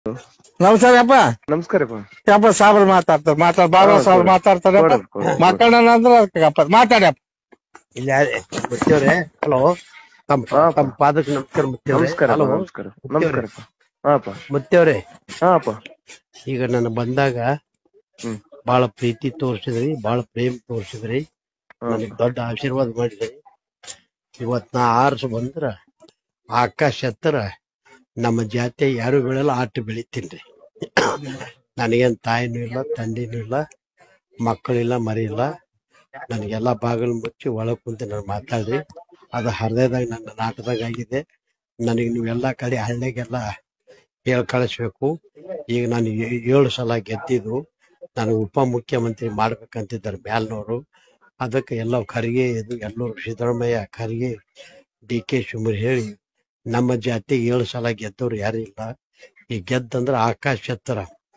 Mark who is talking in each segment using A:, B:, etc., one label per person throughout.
A: ನಮಸ್ಕಾರ ಅಪ್ಪ
B: ನಮಸ್ಕಾರಪ್ಪ
A: ಯಪ್ಪ ಸಾಬ್ರು ಮಾತಾಡ್ತಾರೆ ಮಾತಾಡ್ ಬಾಬಾ
B: ಹಾ,
A: ಸಾಬ್ರು
B: ಕೊಡು.
A: ಮಾತಾಡ್ತಾರೆ
B: ಕೊಡು, ಕೊಡು.
A: ಮಾತಾಡೋಣ ಅಂದ್ರೆ ಅದಕ್ಕೆ ಅಪ್ಪ ಮಾತಾಡ್ಯಪ್ಪ
C: ಇಲ್ಲ ಮುತ್ತೇವ್ರೆ ಹಲೋ ತಮ್ಮ
B: ಹಾ,
C: ತಮ್ಮ ಪಾದಕ್ಕೆ ನಮಸ್ಕಾರ ಮುತ್ತೇವ್ರೆ
B: ನಮಸ್ಕಾರ
C: ಹಲೋ
B: ನಮಸ್ಕಾರ ನಮಸ್ಕಾರಪ್ಪ ಹಾಪ
C: ಮುತ್ತೇವ್ರೆ
B: ಹಾಪ
C: ಈಗ ನಾನು ಬಂದಾಗ
B: ಹ್ಮ್
C: ಬಹಳ ಪ್ರೀತಿ ತೋರಿಸಿದ್ರಿ ಬಹಳ ಪ್ರೇಮ ತೋರಿಸಿದ್ರಿ
B: ಹಾ.
C: ನನಗೆ ದೊಡ್ಡ ಆಶೀರ್ವಾದ ಮಾಡಿದ್ರಿ ಇವತ್ ನಾ ಆರ್ಸ್ ಬಂದ್ರ ಆಕಾಶ ಹತ್ತಿರ ನಮ್ಮ ಜಾತಿ ಯಾರು ಬೆಳೆಯಲ್ಲ ಆಟ ಬೆಳಿತೀನ್ರಿ ನನಗೇನ್ ತಾಯಿನೂ ಇಲ್ಲ ತಂದೆನೂ ಇಲ್ಲ ಮಕ್ಕಳಿಲ್ಲ ಮರಿ ಇಲ್ಲ ನನಗೆಲ್ಲ ಬಾಗಿಲು ಮುಚ್ಚಿ ಒಳಗ್ ಕುಂತು ನಾನು ಮಾತಾಡ್ರಿ ಅದು ಹೃದಯದಾಗ ನನ್ನ ನಾಟದಾಗ ಆಗಿದೆ ನನಗೆ ನೀವೆಲ್ಲ ಕಡೆ ಹಳ್ಳಿಗೆಲ್ಲ ಹೇಳ್ ಕಳಿಸ್ಬೇಕು ಈಗ ನಾನು ಏ- ಏಳು ಸಲ ಗೆದ್ದಿದ್ದು ನನಗೆ ಉಪ ಮುಖ್ಯಮಂತ್ರಿ ಮಾಡ್ಬೇಕಂತಿದ್ದಾರೆ ಮ್ಯಾಲ್ನವರು ಅದಕ್ಕೆ ಎಲ್ಲ ಖರ್ಗೆ ಇದು ಎಲ್ಲರೂ ಸಿದ್ದರಾಮಯ್ಯ ಖರ್ಗೆ ಡಿ ಕೆ ಶಿವಮೂರಿ ಹೇಳಿ ನಮ್ಮ ಜಾತಿ ಏಳು ಸಲ ಗೆದ್ದವ್ರು ಯಾರು ಇಲ್ಲ ಈ ಗೆದ್ದಂದ್ರೆ ಆಕಾಶ ಹತ್ತಿರ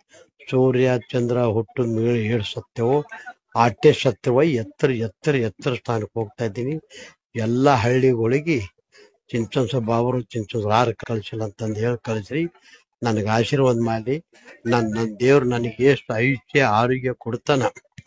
C: ಸೂರ್ಯ ಚಂದ್ರ ಹುಟ್ಟು ಮೇಲೆ ಏಳು ಸತ್ಯವೋ ಆಟೆ ಸತ್ಯವ ಎತ್ತರ ಎತ್ತರ ಎತ್ತರ ಸ್ಥಾನಕ್ಕೆ ಹೋಗ್ತಾ ಇದ್ದೀನಿ ಎಲ್ಲ ಹಳ್ಳಿಗಳಿಗೆ ಚಿಂಚನ್ಸ ಬಾಬರು ಚಿಂಚನ್ಸ ಯಾರು ಕಳ್ಸಿಲ್ಲ ಅಂತಂದು ಹೇಳಿ ಕಳಿಸ್ರಿ ನನಗೆ ಆಶೀರ್ವಾದ ಮಾಡಿ ನನ್ ನನ್ನ ದೇವ್ರು ನನಗೆ ಎಷ್ಟು ಆಯುಷ್ಯ ಆರೋಗ್ಯ ಕೊಡ್ತಾನ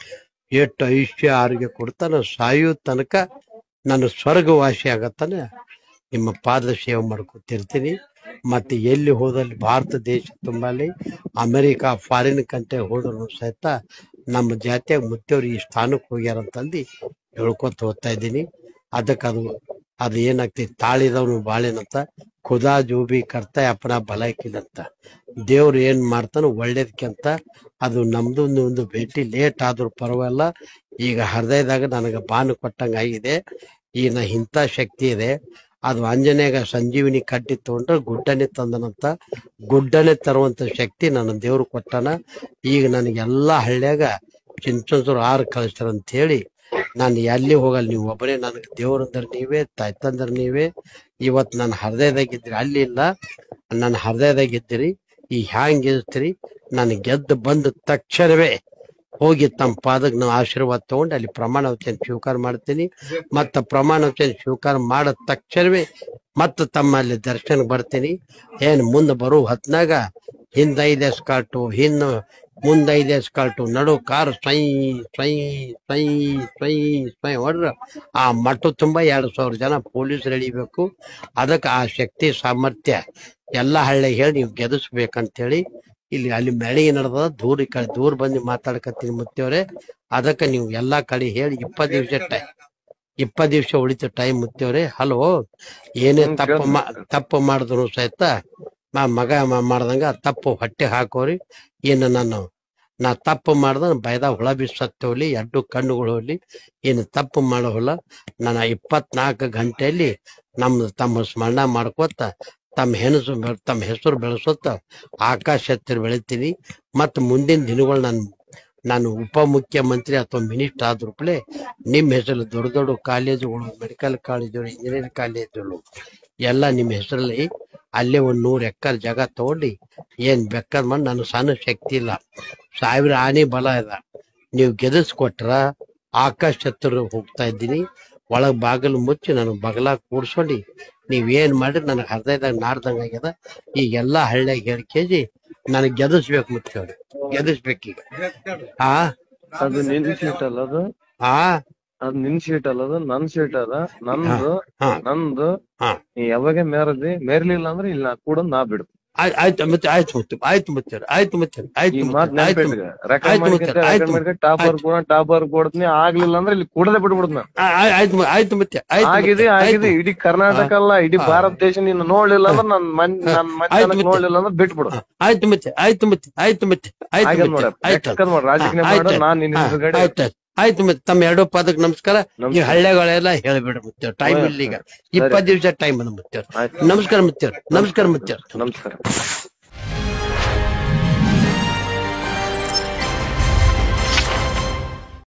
C: ಎಷ್ಟು ಆಯುಷ್ಯ ಆರೋಗ್ಯ ಕೊಡ್ತಾನ ಸಾಯೋ ತನಕ ನನ್ನ ಸ್ವರ್ಗವಾಸಿ ಆಗತ್ತಾನೆ ನಿಮ್ಮ ಪಾದ ಸೇವೆ ಮಾಡ್ಕೊತಿರ್ತೀನಿ ಮತ್ತೆ ಎಲ್ಲಿ ಹೋದಲ್ಲಿ ಭಾರತ ದೇಶ ತುಂಬಲ್ಲಿ ಅಮೆರಿಕ ಫಾರಿನ್ ಕಂಟ್ರಿ ಹೋದ್ರು ಸಹಿತ ನಮ್ಮ ಜಾತಿಯಾಗ ಮುತ್ತೇವ್ರು ಈ ಸ್ಥಾನಕ್ಕೆ ಹೋಗ್ಯಾರ ಅಂತಂದು ಹೇಳ್ಕೊತ ಹೋಗ್ತಾ ಇದ್ದೀನಿ ಅದಕ್ಕೆ ಅದು ಅದು ಏನಾಗ್ತೈತಿ ತಾಳಿದವನು ಬಾಳೆನಂತ ಖುದಾ ಜೋಬಿ ಕರ್ತ ಅಪ್ಪನ ಬಲಾಯ್ಕಿದಂತ ದೇವ್ರು ಏನ್ ಮಾಡ್ತಾನೋ ಒಳ್ಳೇದಕ್ಕಂತ ಅದು ನಮ್ದು ಒಂದು ಒಂದು ಭೇಟಿ ಲೇಟ್ ಆದ್ರೂ ಪರವಾಗಿಲ್ಲ ಈಗ ಹೃದಯದಾಗ ನನಗೆ ಬಾನು ಕೊಟ್ಟಂಗ ಆಗಿದೆ ಈಗ ನಾ ಇಂಥ ಶಕ್ತಿ ಇದೆ ಅದು ಆಂಜನೇಯಗ ಸಂಜೀವಿನಿ ಕಟ್ಟಿ ತಗೊಂಡ್ರೆ ಗುಡ್ಡನೆ ತಂದನಂತ ಗುಡ್ಡನೆ ತರುವಂತ ಶಕ್ತಿ ನನ್ನ ದೇವ್ರು ಕೊಟ್ಟಾನ ಈಗ ನನಗೆಲ್ಲಾ ಹಳ್ಳ್ಯಾಗ ಚಿಂಚನ್ಸರು ಆರು ಕಳಿಸ್ತಾರ ಅಂತ ಹೇಳಿ ನಾನು ಎಲ್ಲಿ ಹೋಗಲ್ಲ ನೀವು ಒಬ್ಬರೇ ನನಗೆ ದೇವ್ರಂದ್ರ ನೀವೇ ತಾಯ್ತಂದ್ರ ನೀವೇ ಇವತ್ ನನ್ನ ಹೃದಯದಾಗಿದ್ರಿ ಅಲ್ಲಿ ಇಲ್ಲ ನನ್ನ ಹೃದಯದಾಗಿದ್ದೀರಿ ಈ ಹ್ಯಾಂಗ್ ಗೆಲ್ತೀರಿ ನಾನು ಗೆದ್ದು ಬಂದ ತಕ್ಷಣವೇ ಹೋಗಿ ತಮ್ಮ ಪಾದಕ್ಕೆ ನಾವು ಆಶೀರ್ವಾದ ತಗೊಂಡು ಅಲ್ಲಿ ಪ್ರಮಾಣ ವಚನ ಸ್ವೀಕಾರ ಮಾಡ್ತೀನಿ ಮತ್ತ ಪ್ರಮಾಣ ವಚನ ಸ್ವೀಕಾರ ಮಾಡಿದ ತಕ್ಷಣವೇ ಮತ್ತೆ ತಮ್ಮಲ್ಲಿ ದರ್ಶನ ಬರ್ತೀನಿ ಏನ್ ಮುಂದೆ ಬರೋ ಹೊತ್ನಾಗ ಹಿಂದ ಐದು ಎಸ್ಕಾಟು ಹಿಂದ ಮುಂದ ಐದು ಎಸ್ಕಾಟು ನಡು ಕಾರ್ ಸ್ವೈ ಸ್ವೈ ಸ್ವೈ ಸ್ವೈ ಸ್ವೈ ಹೊಡ್ರ ಆ ಮಟ್ಟು ತುಂಬಾ ಎರಡು ಸಾವಿರ ಜನ ಪೊಲೀಸ್ ಎಳಿಬೇಕು ಅದಕ್ಕೆ ಆ ಶಕ್ತಿ ಸಾಮರ್ಥ್ಯ ಎಲ್ಲಾ ಹಳ್ಳಿ ಹೇಳಿ ನೀವು ಗೆದಿಸ್ಬೇಕಂತೇಳಿ ಇಲ್ಲಿ ಅಲ್ಲಿ ಮೆಳಿಗೆ ನಡೆದ ದೂರ ಈ ಕಡೆ ದೂರ ಬಂದು ಮಾತಾಡ್ಕತ್ತೀನಿ ಮುತ್ತೇವ್ರೆ ಅದಕ್ಕೆ ನೀವು ಎಲ್ಲಾ ಕಡೆ ಹೇಳಿ ಇಪ್ಪತ್ ದಿವಸ ಟೈಮ್ ಇಪ್ಪತ್ ದಿವಸ ಉಳಿತು ಟೈಮ್ ಮುತ್ತೇವ್ರೆ ಹಲೋ ಏನೇ
B: ಹ್ಮ್,
C: ತಪ್ಪು ಮಾ
B: ಕೇಳ್ಸ್ತು.
C: ತಪ್ಪು ಮಾಡಿದ್ರು ಸಹಿತ ನಾ ಮಗ ಮ- ಮಾಡ್ದಂಗ ತಪ್ಪು ಹೊಟ್ಟೆ ಹಾಕೋರಿ ಏನು ನಾನು ನಾ ತಪ್ಪು ಮಾಡ್ದ ಬೈದ ಹುಳ ಬಿಸತ್ತೋಲಿ ಎರಡು ಕಣ್ಣುಗಳು ಹೋಗ್ಲಿ ಏನು ತಪ್ಪು ಮಾಡೋಲ್ಲ ನಾನು ಇಪ್ಪತ್ನಾಲ್ಕು ಗಂಟೆಯಲ್ಲಿ ನಮ್ದು ತಮ್ಮ ಸ್ಮರಣ ಮಾಡ್ಕೋತ ತಮ್ಮ ಹೆಣಸು ಬೆಳ್- ತಮ್ಮ ಹೆಸರು ಬೆಳೆಸೋತ ಆಕಾಶ ಹತ್ತಿರ ಬೆಳಿತೀನಿ ಮತ್ತು ಮುಂದಿನ ದಿನಗಳು ನಾನು ನಾನು ಉಪ ಮುಖ್ಯಮಂತ್ರಿ ಅಥವಾ ಮಿನಿಸ್ಟರ್ ಆದ್ರೂಪಲೆ ನಿಮ್ಮ ಹೆಸರಲ್ಲಿ ದೊಡ್ಡ ದೊಡ್ಡ ಕಾಲೇಜುಗಳು ಮೆಡಿಕಲ್ ಕಾಲೇಜುಗಳು ಇಂಜಿನಿಯರಿಂಗ್ ಕಾಲೇಜುಗಳು ಎಲ್ಲ ನಿಮ್ಮ ಹೆಸರಲ್ಲಿ ಅಲ್ಲೇ ಒಂದ್ ನೂರ್ ಎಕರೆ ಜಾಗ ತಗೊಂಡು ಏನ್ ಬೇಕಾದ್ ಮಾಡಿ ನನ್ನ ಸಣ್ಣ ಶಕ್ತಿ ಇಲ್ಲ ಸಾವಿರ ಆನೆ ಬಲ ಇದೆ ನೀವು ಗೆದಿಸ್ಕೊಟ್ರ ಆಕಾಶ ಹತ್ತಿರ ಹೋಗ್ತಾ ಇದ್ದೀನಿ ಒಳಗ್ ಬಾಗಿಲು ಮುಚ್ಚಿ ನಾನು ಬಗಲಾಗ ಕೂಡ್ಸ್ಕೊಂಡು ನೀವ್ ಏನ್ ಮಾಡಿ ನನಗೆ ಹೃದಯದಾಗ ನಾಡ್ದಂಗ ಆಗ್ಯದ ಈಗ ಎಲ್ಲಾ ಹಳ್ಳಿಯಾಗ ಎರಡು ಕೆಜಿ ನನಗೆ ಗೆದಿಸ್ಬೇಕು ಮುಚ್ಚವ್ರಿ ಗೆದಿಸ್ಬೇಕೀಗ ಆ
B: ಅದು ನಿನ್ ಸೀಟ್ ಅಲ್ಲ ಅದು
C: ಆ
B: ಅದ್ ನಿನ್ ಸೀಟ್ ಅಲ್ಲ ಅದು ನನ್ ಸೀಟ್ ಅದ ನಂದು
C: ಹಾ
B: ನಂದು
C: ಹಾ
B: ನೀ ಯಾವಾಗ ಮೇರದಿ ಮೇರ್ಲಿಲ್ಲ ಅಂದ್ರೆ ಇಲ್ಲಿ ನಾ ಕೂಡ ನಾ ಬಿಡು
C: ಆಯ್- ಆಯ್ತು ಮತ್ತೆ ಆಯ್ತು ಮುತ್ತು ಆಯ್ತು ಮುತ್ತಾರ ಆಯ್ತು ಮುತ್ತಾರ
B: ಈ
C: ಆಯ್ತು
B: ಮಾತ್
C: ಮುತ್ತಾರ ಆಯ್ತು
B: ನೆನ್ಪಿಟ್ಗ ರೆಕಾರ್ಡ್
C: ಆಯ್ತು
B: ಮಾಡ್ಕೊಂತ
C: ಮುತ್ತೆ, ಆಯ್ತು
B: ರೆಕಾರ್ಡ್ ಮಾಡ್ಕೊಂತ ಟಾಪರ್ ಕೂಡ ಟಾಪರ್ ಕೊಡ್ತೀನಿ ಆಗ್ಲಿಲ್ಲ ಅಂದ್ರೆ ಇಲ್ಲಿ ಕೂಡದೆ ಬಿಡ್ಬಿಡ್ನ
C: ಆ- ಆ- ಆಯ್ತು ಮು- ಆಯ್ತು ಮತ್ತೆ ಆಯ್ತು
B: ಆಗಿದೆ
C: ಮತ್ತೆ, ಆಯ್ತು
B: ಆಗಿದೆ ಇಡೀ ಕರ್ನಾಟಕ ಅಲ್ಲ ಇಡೀ ಭಾರತ ದೇಶ ನೀನು ನೋಡ್ಲಿಲ್ಲ ಅಂದ್ರೆ ನನ್ ಮನ್ ನನ್
C: ಆಯ್ತು
B: ಮನೆ
C: ಮತ್ತೆ.
B: ನೋಡ್ಲಿಲ್ಲ ಅಂದ್ರೆ ಬಿಟ್ಬಿಡು
C: ಆಯ್ತು ಮತ್ತೆ ಆಯ್ತು ಮತ್ತೆ ಆಯ್ತು ಮತ್ತೆ ಆಯ್ತು
B: ಆಗದ್
C: ಮತ್ತೆ
B: ನೋಡ
C: ಆಯ್ತು
B: ಲೆಕ್ಕದ್ ಮಾಡು ರಾಜಕೀಯ
C: ಹಾ,
B: ಮಾಡು
C: ಆಯ್ತು.
B: ನಾನ್ ನಿನ್ನ
C: ಹಾ,
B: ಎದುರುಗಡೆ
C: ಆಯ್ತು ಆಯ್ತು. ಆಯ್ತು ಮತ್ತೆ ತಮ್ಮ ಎರಡು ಪದಕ್ಕೆ ನಮಸ್ಕಾರ ಈ
B: ನಮಸ್ಕಾರ.
C: ಹಳ್ಳಿಗಳೆಲ್ಲ ಹೇಳಿಬಿಡ ಮುತ್ತೇವ್ ಟೈಮ್ ಇಲ್ಲ ಈಗ ಇಪ್ಪತ್ತು ದಿವಸ ಟೈಮ್ ಅದ ಮುತ್ತೇವ್
B: ಆಯ್ತು
C: ನಮಸ್ಕಾರ ಮುತ್ತೇವ್ ನಮಸ್ಕಾರ ಮುತ್ತೇವ್
B: ನಮಸ್ಕಾರ